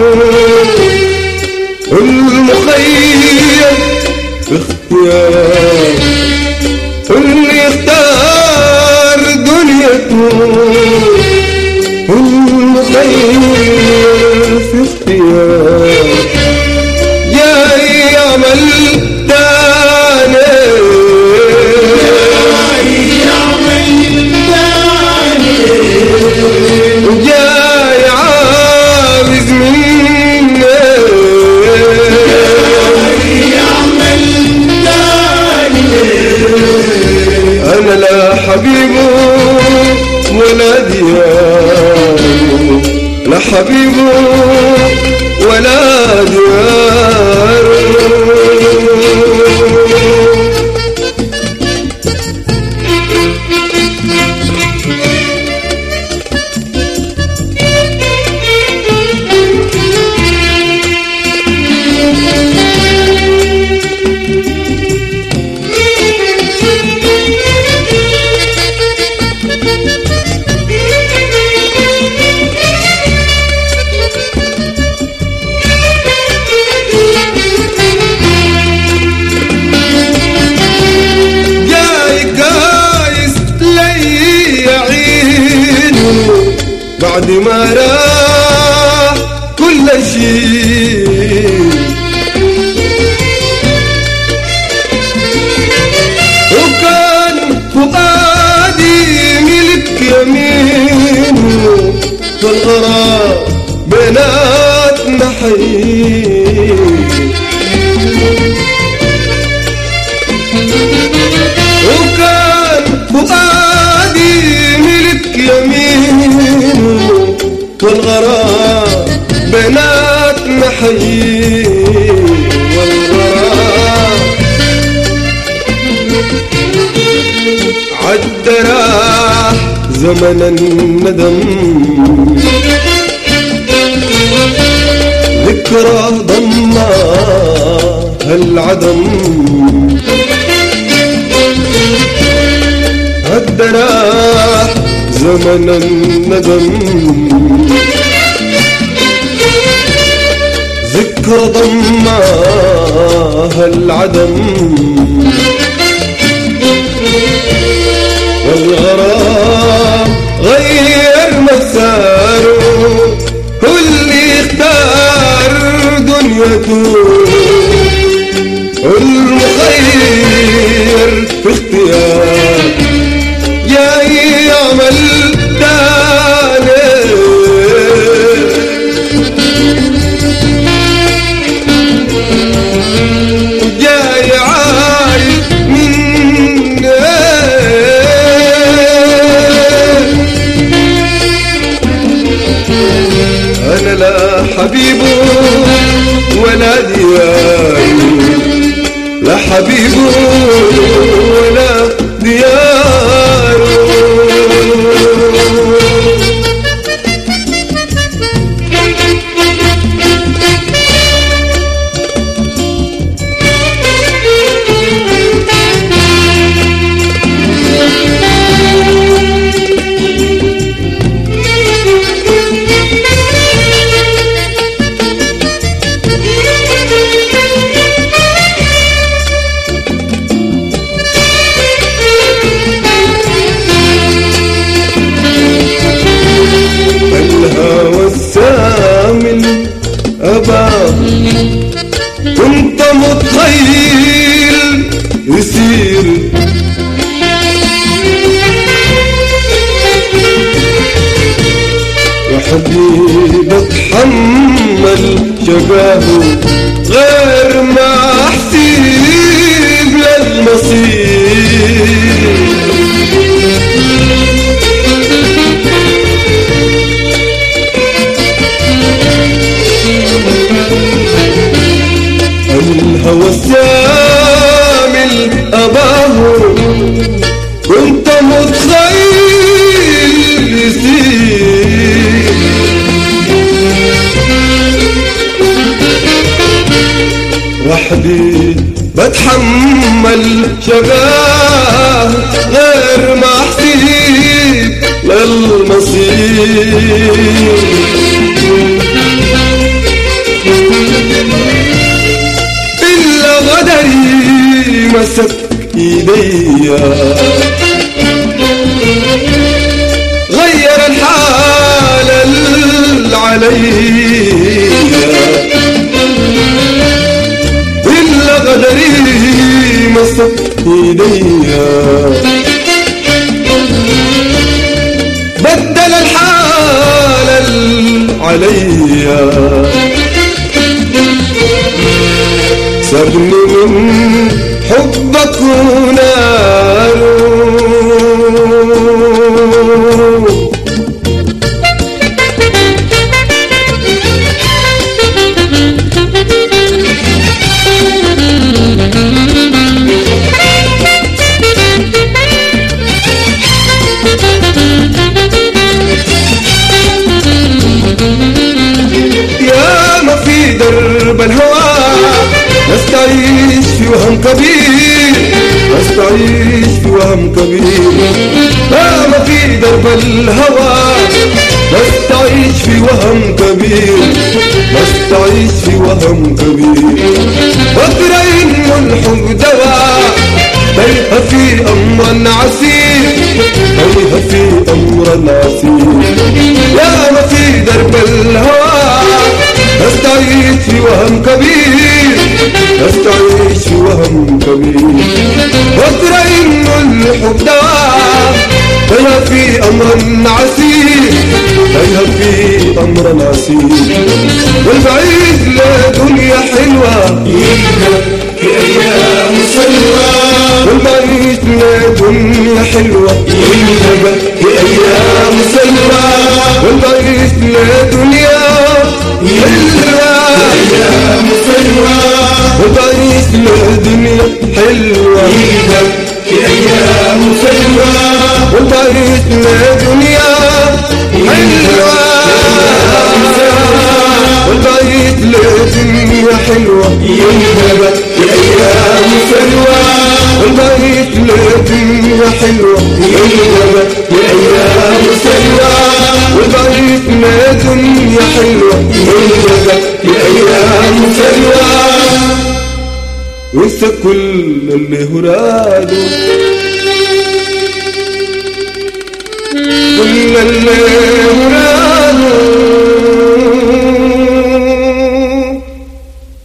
المخير اختيار اللي يختار دنيته المخير في اختيار جاي يعمل تاني وجاي عاوز مني انا لا حبيبه ولا ديار لا حبيبه ولا ديار جاي قايس لي عينه بعد ما راح كل شيء وكان فؤادي ملك يمينه والغرام بيناتنا حيل وكان فؤادي ملك يمينه والغرام بيناتنا حيين والغرام عد راح زمن الندم ذكرى ضمها العدم عد راح زمن الندم ذكرى ضمها العدم والغرام غير مساره هو اللي اختار دنيته المخير في اختيار جاي يعمل تاني جاي عايز مني انا لا حبيبه ولا دياري لا حبيبه ولا دياره الهوى السامل أبا كنت متخيل يصير وحدي بتحمل جباهه غير ما احسب للمصير الهوى السامل أباه كنت متخيل يصير وحدي بتحمل شقاه غير ما احسب للمصير ايديا غير الحال اللي عليا إلا قدري مسك ايديا بدل الحال اللي عليا سرني من حبك ونار يا ما في درب الهوى نستعيش في وهم كبير نستعيش في وهم كبير يا ما في درب الهوى نستعيش في وهم كبير نستعيش في وهم كبير فكر انه الحب دواء تيه في امر عسير تيه في امر عسير يا ما في درب الهوى نستعيش في وهم كبير نستعيش في وهم كبير وترى انه الحب دواء تيه في امر عسير تيه في امر عسير والبعيد لدنيا حلوه في أيام سلوى والبعيد لدنيا حلوه في أيام سلوى والبعيد لدنيا حلوه أيام سلوى والبعيد لدنيا حلوه في أيام سلوى والبعيد لدنيا حلوه والبعيد لدنيا حلوه في أيام سلوى والبعيد لدنيا حلوه في أيام سلوى والبعيد لدنيا حلوه في أيام سلوى وانسى كل اللي هراده كل اللي هراده